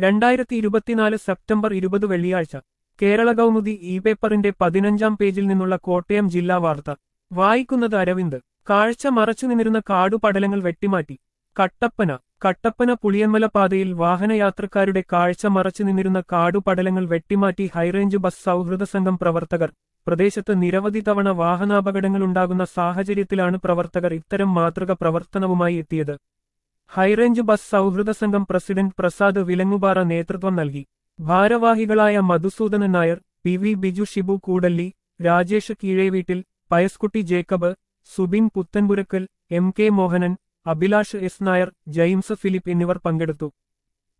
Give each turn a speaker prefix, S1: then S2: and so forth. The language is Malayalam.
S1: രണ്ടായിരത്തി ഇരുപത്തിനാല് സെപ്റ്റംബർ ഇരുപത് വെള്ളിയാഴ്ച കേരള കൗമുദി ഇ പേപ്പറിന്റെ പതിനഞ്ചാം പേജിൽ നിന്നുള്ള കോട്ടയം ജില്ലാ വാർത്ത വായിക്കുന്നത് അരവിന്ദ് കാഴ്ച മറച്ചു നിന്നിരുന്ന കാടുപടലങ്ങൾ വെട്ടിമാറ്റി കട്ടപ്പന കട്ടപ്പന പുളിയന്മല പാതയിൽ വാഹനയാത്രക്കാരുടെ കാഴ്ച മറച്ചു നിന്നിരുന്ന കാടുപടലങ്ങൾ വെട്ടിമാറ്റി ഹൈറേഞ്ച് ബസ് സൗഹൃദ സംഘം പ്രവർത്തകർ പ്രദേശത്ത് നിരവധി തവണ വാഹനാപകടങ്ങളുണ്ടാകുന്ന സാഹചര്യത്തിലാണ് പ്രവർത്തകർ ഇത്തരം മാതൃക പ്രവർത്തനവുമായി എത്തിയത് ഹൈറേഞ്ച് ബസ് സൗഹൃദ സംഘം പ്രസിഡന്റ് പ്രസാദ് വിലങ്ങുപാറ നേതൃത്വം നൽകി ഭാരവാഹികളായ Madhusoodanan Nair P V Biju Shibu Koodalli Rajesh Keezheveettil Payaskutty Jacob Subin Puthenpurakkal M K Mohanan Abhilash S Nair James Philip എന്നിവർ പങ്കെടുത്തു